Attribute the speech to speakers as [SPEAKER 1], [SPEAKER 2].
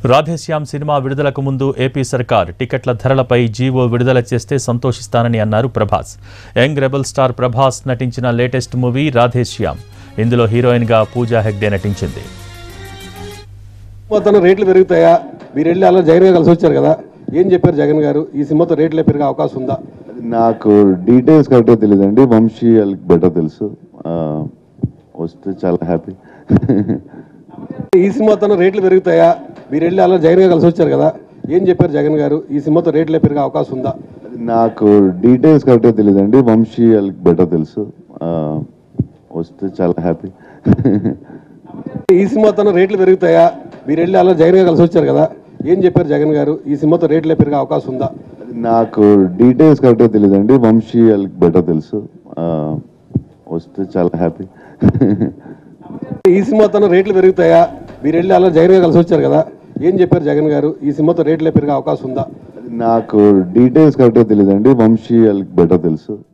[SPEAKER 1] Radhe Shyam cinema విడుదలకు ముందు AP సర్కార్ టికెట్ల ధరలపై జీవో విడుదల చేస్తే సంతోషిస్తానని అన్నారు Prabhas young rebel star Prabhas నటించిన లేటెస్ట్ మూవీ రాధేశ్యామ్ ఇందులో హీరోయిన్గా పూజా హెగ్డే నటించింది
[SPEAKER 2] మొత్తం రేట్లు పెరుగుతాయా మీరు వెళ్ళి అలా జగన్ గారు కలిసి వచ్చారు కదా ఏం చెప్పారు జగన్ గారు ఈ సినిమాతో రేట్లు పెరిగే అవకాశం ఉందా
[SPEAKER 3] నాకు డీటెయిల్స్ కరెక్ట్గా తెలియదండి వంశీ వాళ్ళకి బెటర్ తెలుసు ఆ, వస్తే చాలా హ్యాపీ
[SPEAKER 2] ఈ సినిమాతో రేట్లు పెరుగుతాయా మీరు వెళ్ళి అలా జగన్ గారు కలిసి వచ్చారు కదా ఏం చెప్పారు జగన్ గారు ఈ సినిమాతో రేట్లు పెరిగే అవకాశం ఉందా
[SPEAKER 3] నాకు డీటెయిల్స్ కరెక్ట్గా తెలియదండి వంశీ వాళ్ళకి బెటర్ తెలుసు ఆ, వస్తే చాలా హ్యాపీ
[SPEAKER 2] ఈ సినిమాతో రేట్లు పెరుగుతాయా మీరు వెళ్ళి అలా జగన్ గారు కలిసి వచ్చారు కదా ఏం చెప్పారు జగన్ గారు ఈ సినిమాతో రేట్లు పెరిగే అవకాశం ఉందా
[SPEAKER 3] నాకు డీటెయిల్స్ కరెక్ట్గా తెలియదండి వంశీ వాళ్ళకి బెటర్ తెలుసు ఆ, వస్తే చాలా హ్యాపీ
[SPEAKER 2] ఈ సినిమాతో రేట్లు పెరుగుతాయా మీరు వెళ్ళి అలా జగన్ గారు కలిసి వచ్చారు కదా ఏం చెప్పారు జగన్ గారు ఈ సినిమాతో రేట్లు పెరిగే అవకాశం ఉందా
[SPEAKER 3] నాకు డీటెయిల్స్ కరెక్ట్గా తెలియదండి వంశీ వాళ్ళకి బెటర్ తెలుసు